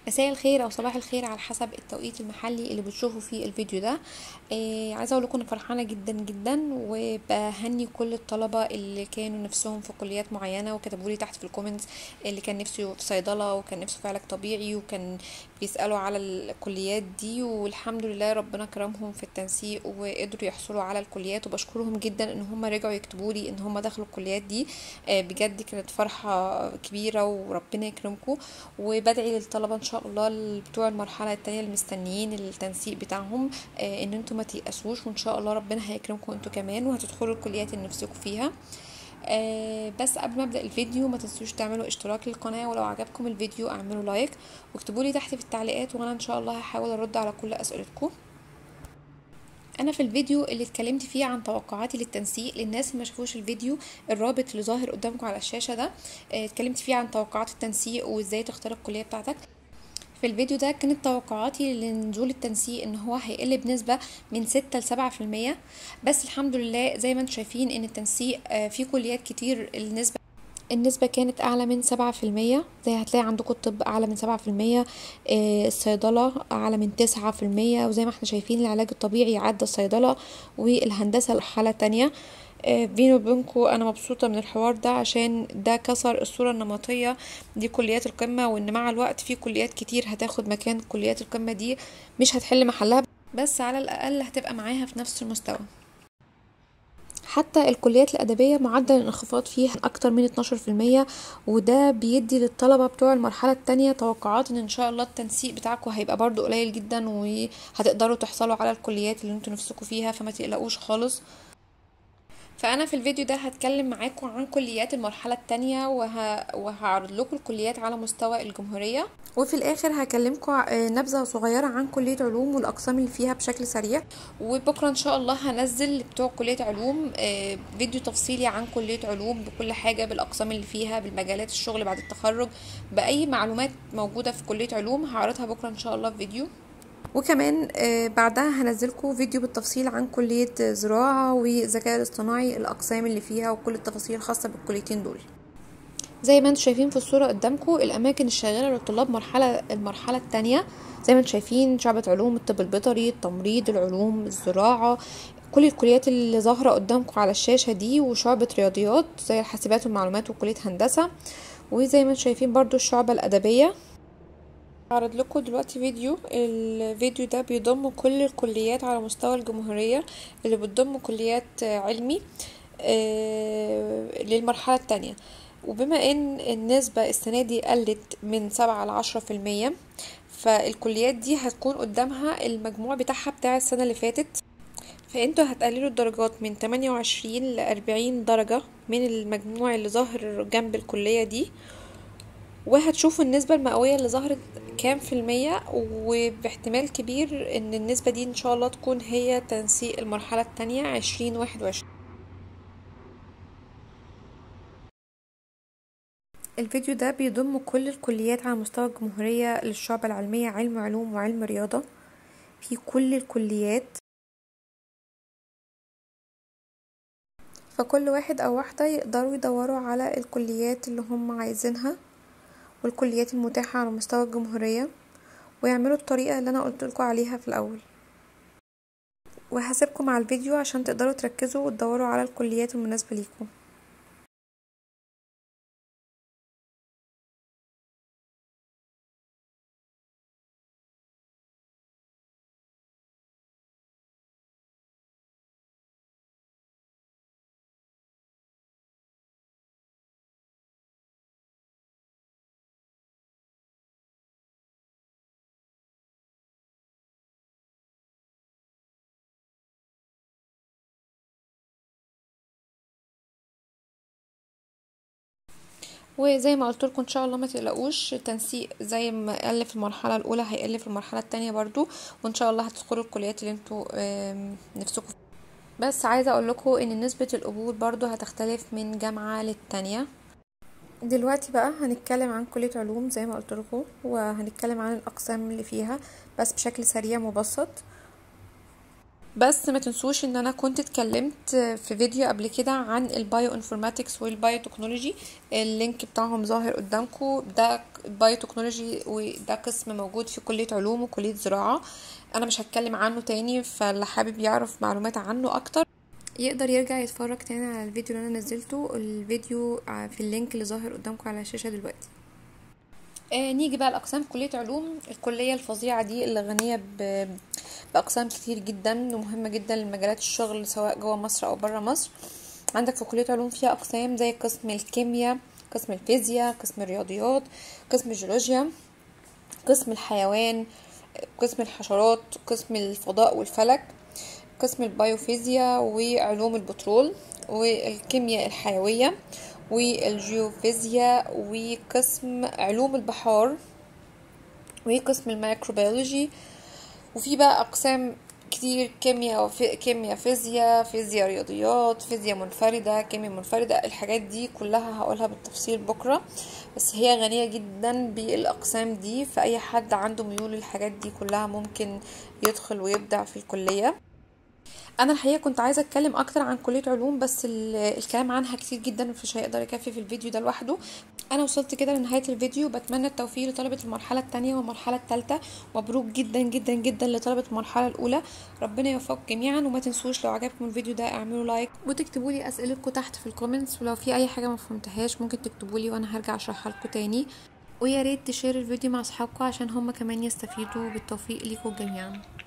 مساء الخير او صباح الخير على حسب التوقيت المحلي اللي بتشوفوا فيه الفيديو ده آه عايزه اقول لكم انا فرحانه جدا جدا وبهني كل الطلبه اللي كانوا نفسهم في كليات معينه وكتبوا لي تحت في الكومنتس اللي كان نفسه في صيدله وكان نفسه في علاج طبيعي وكان بيسالوا على الكليات دي والحمد لله ربنا كرمهم في التنسيق وقدروا يحصلوا على الكليات وبشكرهم جدا ان هم رجعوا يكتبوا لي ان هم دخلوا الكليات دي آه بجد كانت فرحه كبيره وربنا يكرمكم وبدعي للطلبه ان شاء الله بتوع المرحله التانية المستنيين التنسيق بتاعهم آه ان انتوا ما تيأسوش وان شاء الله ربنا هيكرمكم انتوا كمان وهتدخلوا الكليات اللي نفسكم فيها آه بس قبل ما ابدا الفيديو ما تنسوش تعملوا اشتراك للقناه ولو عجبكم الفيديو اعملوا لايك واكتبوا لي تحت في التعليقات وانا ان شاء الله هحاول ارد على كل اسئلتكم انا في الفيديو اللي اتكلمت فيه عن توقعاتي للتنسيق للناس اللي ما شافوش الفيديو الرابط اللي ظاهر قدامكم على الشاشه ده اه اتكلمت فيه عن توقعات التنسيق وازاي تختار الكليه بتاعتك في الفيديو ده كانت توقعاتي لنزول التنسيق ان هو هيقل بنسبة من ستة لسبعة في المية بس الحمد لله زي ما انتم شايفين ان التنسيق اه في كليات كتير النسبة النسبة كانت أعلى من سبعة في المية زي هتلاقي عندكم الطب أعلى من سبعة في المية الصيدلة أعلى من تسعة في المية وزي ما احنا شايفين العلاج الطبيعي عدى الصيدلة والهندسة الحالة تانية بيني وبينكم انا مبسوطه من الحوار ده عشان ده كسر الصوره النمطيه دي كليات القمه وان مع الوقت في كليات كتير هتاخد مكان كليات القمه دي مش هتحل محلها بس على الاقل هتبقى معاها في نفس المستوى حتى الكليات الأدبية معدل الانخفاض فيها أكتر من 12% وده بيدي للطلبة بتوع المرحلة التانية توقعات إن إن شاء الله التنسيق بتاعكم هيبقى برضو قليل جدا وهتقدروا تحصلوا على الكليات اللي انتوا نفسكم فيها فما تقلقوش خالص فانا في الفيديو ده هتكلم معاكم عن كليات المرحله الثانيه وه... وهعرض لكم الكليات على مستوى الجمهوريه وفي الاخر هكلمكم نبذه صغيره عن كليه علوم والاقسام اللي فيها بشكل سريع وبكره ان شاء الله هنزل بتوع كليه علوم فيديو تفصيلي عن كليه علوم بكل حاجه بالاقسام اللي فيها بالمجالات الشغل بعد التخرج باي معلومات موجوده في كليه علوم هعرضها بكره ان شاء الله في فيديو وكمان بعدها هنزلكم فيديو بالتفصيل عن كلية زراعة والذكاء الاصطناعي الأقسام اللي فيها وكل التفاصيل الخاصة بالكليتين دول زي ما انتم شايفين في الصورة قدامكم الأماكن الشاغلة للطلاب مرحلة المرحلة التانية زي ما انتم شايفين شعبة علوم الطب البيطري التمريض العلوم الزراعة كل الكليات اللي ظاهرة قدامكم على الشاشة دي وشعبة رياضيات زي الحاسبات والمعلومات وكلية هندسة وزي ما انتم شايفين برضو الشعبة الأدبية هعرض لكم دلوقتي فيديو الفيديو ده بيضم كل الكليات على مستوى الجمهورية اللي بتضم كليات علمي للمرحلة التانية وبما ان النسبة السنة دي قلت من سبعة لعشرة في المية فالكليات دي هتكون قدامها المجموع بتاعها بتاع السنة اللي فاتت فانتوا هتقللوا الدرجات من تمانية وعشرين لأربعين درجة من المجموع اللي ظاهر جنب الكلية دي وهتشوفوا النسبة المئوية اللي ظهرت كام في المية وباحتمال كبير ان النسبة دي ان شاء الله تكون هي تنسيق المرحلة التانية عشرين واحد وعشرين الفيديو ده بيضم كل الكليات على مستوى الجمهورية للشعب العلمية علم علوم وعلم رياضة في كل الكليات فكل واحد او واحدة يقدروا يدوروا على الكليات اللي هم عايزينها والكليات المتاحة على مستوى الجمهورية ويعملوا الطريقة اللي أنا قلت لكم عليها في الأول وهسيبكم مع الفيديو عشان تقدروا تركزوا وتدوروا على الكليات المناسبة ليكم وزي ما قلت لكم ان شاء الله ما تقلقوش التنسيق زي ما قل في المرحله الاولى هيقل في المرحله الثانيه برضو وان شاء الله هتدخلوا الكليات اللي انتوا نفسكم بس عايزه اقول لكم ان نسبه القبول برضو هتختلف من جامعه للتانية دلوقتي بقى هنتكلم عن كليه علوم زي ما قلت لكم وهنتكلم عن الاقسام اللي فيها بس بشكل سريع مبسط بس ما تنسوش ان انا كنت اتكلمت في فيديو قبل كده عن البايو انفورماتكس والبايو تكنولوجي اللينك بتاعهم ظاهر قدامكم ده بايو تكنولوجي وده قسم موجود في كلية علوم وكلية زراعة انا مش هتكلم عنه تاني فاللي حابب يعرف معلومات عنه اكتر يقدر يرجع يتفرج تاني على الفيديو اللي انا نزلته الفيديو في اللينك اللي ظاهر قدامكم على الشاشة دلوقتي آه نيجي بقى لأقسام كلية علوم الكلية الفظيعة دي اللي غنية بأقسام كتير جدا ومهمة جدا لمجالات الشغل سواء جوه مصر أو برا مصر عندك في كلية علوم فيها أقسام زي قسم الكيمياء قسم الفيزياء قسم الرياضيات قسم الجيولوجيا قسم الحيوان قسم الحشرات قسم الفضاء والفلك قسم البيوفيزياء وعلوم البترول والكيمياء الحيوية والجيوفيزياء وقسم علوم البحار وقسم الميكروبيولوجي وفي بقى اقسام كتير كيمياء وفي... كيمياء فيزياء فيزياء رياضيات فيزياء منفردة كيمياء منفردة الحاجات دي كلها هقولها بالتفصيل بكرة بس هي غنية جدا بالأقسام دي فأي حد عنده ميول للحاجات دي كلها ممكن يدخل ويبدع في الكلية انا الحقيقه كنت عايزه اتكلم اكتر عن كليه علوم بس الكلام عنها كتير جدا مش هيقدر يكفي في الفيديو ده لوحده انا وصلت كده لنهايه الفيديو بتمنى التوفيق لطلبه المرحله الثانيه والمرحله الثالثه مبروك جدا جدا جدا لطلبه المرحله الاولى ربنا يوفقكم جميعا وما تنسوش لو عجبكم الفيديو ده اعملوا لايك وتكتبوا لي اسئلتكم تحت في الكومنتس ولو في اي حاجه ما فهمتهاش ممكن تكتبوا لي وانا هرجع اشرحها لكم تاني ويا ريت تشير الفيديو مع اصحابكم عشان هم كمان يستفيدوا بالتوفيق ليكم جميعا